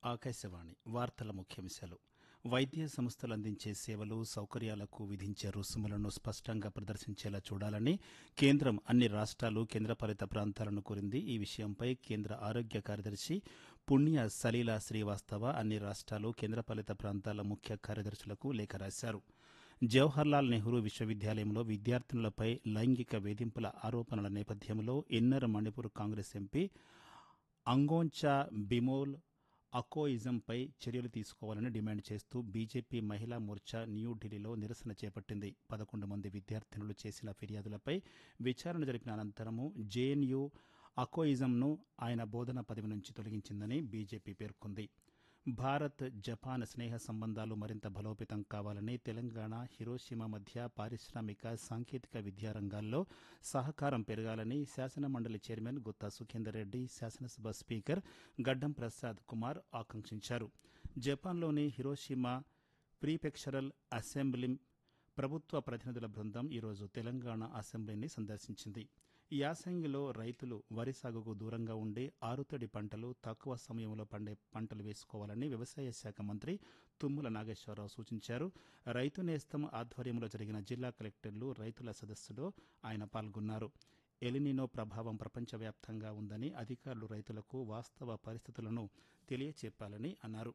ఆకాశవాణి వార్తల ముఖ్యాంశాలు వైద్య సంస్థలు అందించే సేవలు సౌకర్యాలకు విధించే రుసుములను స్పష్టంగా ప్రదర్శించేలా చూడాలని కేంద్రం అన్ని రాష్ట్రాలు కేంద్రపాలిత ప్రాంతాలను కోరింది ఈ విషయంపై కేంద్ర ఆరోగ్య కార్యదర్శి పుణ్య సలీలా శ్రీవాస్తవ అన్ని రాష్ట్రాలు కేంద్రపాలిత ప్రాంతాల ముఖ్య కార్యదర్శులకు లేఖ రాశారు జవహర్లాల్ నెహ్రూ విశ్వవిద్యాలయంలో విద్యార్థినులపై లైంగిక వేధింపుల ఆరోపణల నేపథ్యంలో ఇన్నర్ మణిపూర్ కాంగ్రెస్ ఎంపీ అంగోంచా బిమోల్ అకోయిజంపై చర్యలు తీసుకోవాలని డిమాండ్ చేస్తూ బీజేపీ మహిళా మోర్చా న్యూఢిల్లీలో నిరసన చేపట్టింది పదకొండు మంది విద్యార్థినులు చేసిన ఫిర్యాదులపై విచారణ జరిపిన అనంతరము జేఎన్యూ అకోయిజంను ఆయన బోధన పదవి నుంచి తొలగించిందని బీజేపీ పేర్కొంది భారత్ జపాన్ స్నేహ సంబంధాలు మరింత బలోపేతం కావాలని తెలంగాణ హిరోషిమా మధ్య పారిశ్రామిక సాంకేతిక విద్యా రంగాల్లో సహకారం పెరగాలని శాసనమండలి చైర్మన్ గుత్తా సుఖేందర్ రెడ్డి శాసనసభ స్పీకర్ గడ్డం ప్రసాద్ కుమార్ ఆకాంక్షించారు జపాన్లోని హిరోషిమా ప్రీపెక్షరల్ అసెంబ్లీ ప్రభుత్వ ప్రతినిధుల బృందం ఈరోజు తెలంగాణ అసెంబ్లీని సందర్శించింది యాసంగిలో రైతులు వరి సాగుకు దూరంగా ఉండి ఆరుతడి పంటలు తక్కువ సమయంలో పండే పంటలు వేసుకోవాలని వ్యవసాయ శాఖ మంత్రి తుమ్మల నాగేశ్వరరావు సూచించారు రైతు నేస్తం ఆధ్వర్యంలో జరిగిన జిల్లా కలెక్టర్లు రైతుల సదస్సులో ఆయన పాల్గొన్నారు ఎలినినో ప్రభావం ప్రపంచవ్యాప్తంగా ఉందని అధికారులు రైతులకు వాస్తవ పరిస్థితులను తెలియచెప్పాలని అన్నారు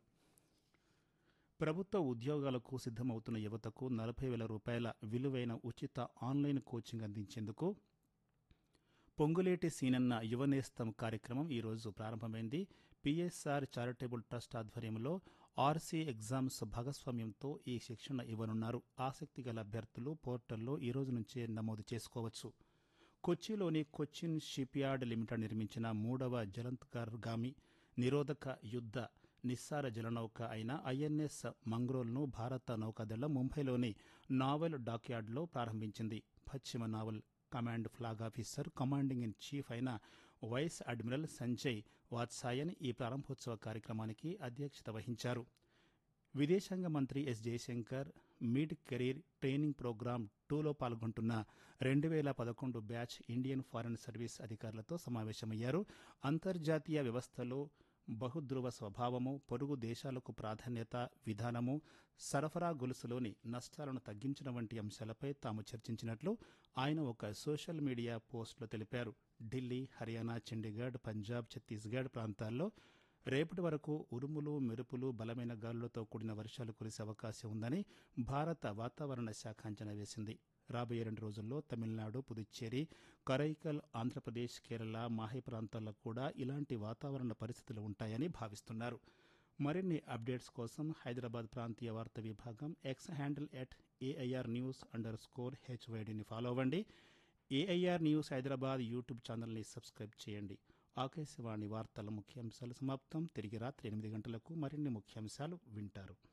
ప్రభుత్వ ఉద్యోగాలకు సిద్దమవుతున్న యువతకు నలభై వేల రూపాయల విలువైన ఉచిత ఆన్లైన్ కోచింగ్ అందించేందుకు పొంగులేటి సీనన్న యువనేస్తం కార్యక్రమం ఈరోజు ప్రారంభమైంది పిఎస్ఆర్ చారిటబుల్ ట్రస్ట్ ఆధ్వర్యంలో ఆర్సీ ఎగ్జామ్స్ భాగస్వామ్యంతో ఈ శిక్షణ ఇవ్వనున్నారు ఆసక్తి గల అభ్యర్థులు పోర్టల్లో ఈ రోజు నుంచే నమోదు చేసుకోవచ్చు కొచ్చిలోని కొచ్చిన్ షిప్యార్డ్ లిమిటెడ్ నిర్మించిన మూడవ జలంతర్గామి నిరోధక యుద్ధ నిస్సార జలనౌక అయిన ఐఎన్ఎస్ మంగ్రోల్ను భారత నౌకాదళం ముంబైలోని నావల్ డాక్యార్డ్లో ప్రారంభించింది పశ్చిమ naval command flag officer commanding in chief అయిన వైస్ అడ్మిరల్ సంజయ్ వాత్సాయన్ ఈ ప్రారంభోత్సవ కార్యక్రమానికి అధ్యక్షత వహించారు విదేశాంగ మంత్రి S Jaishankar mid career training programme టూలో పాల్గొంటున్న రెండు వేల పదకొండు బ్యాచ్ ఇండియన్ ఫారెన్ సర్వీస్ అధికారులతో సమావేశమయ్యారు అంతర్జాతీయ వ్యవస్థలో బహుధ్రువ స్వభావము పొరుగు దేశాలకు ప్రాధాన్యత విధానము సరఫరా గొలుసులోని నష్టాలను తగ్గించడం వంటి అంశాలపై తాము చర్చించినట్లు ఆయన ఒక సోషల్ మీడియా పోస్టులో తెలిపారు ఢిల్లీ హర్యానా చండీగఢ్ పంజాబ్ ఛత్తీస్గఢ్ ప్రాంతాల్లో రేపటి వరకు ఉరుములు మెరుపులు బలమైన గాలులతో కూడిన వర్షాలు కురిసే అవకాశం ఉందని భారత వాతావరణ శాఖ అంచనా వేసింది రాబోయే రెండు రోజుల్లో తమిళనాడు పుదుచ్చేరి కరైకల్ ఆంధ్రప్రదేశ్ కేరళ మాహే ప్రాంతాల్లో కూడా ఇలాంటి వాతావరణ పరిస్థితులు ఉంటాయని భావిస్తున్నారు మరిన్ని అప్డేట్స్ కోసం హైదరాబాద్ ప్రాంతీయ వార్తా విభాగం X handle at AIR news underscore స్కోర్ హెచ్వైడిని ఫాలో అవ్వండి ఏఐఆర్ న్యూస్ హైదరాబాద్ యూట్యూబ్ ఛానల్ని సబ్స్క్రైబ్ చేయండి ఆకాశవాణి వార్తల ముఖ్యాంశాలు సమాప్తం తిరిగి రాత్రి ఎనిమిది గంటలకు మరిన్ని ముఖ్యాంశాలు వింటారు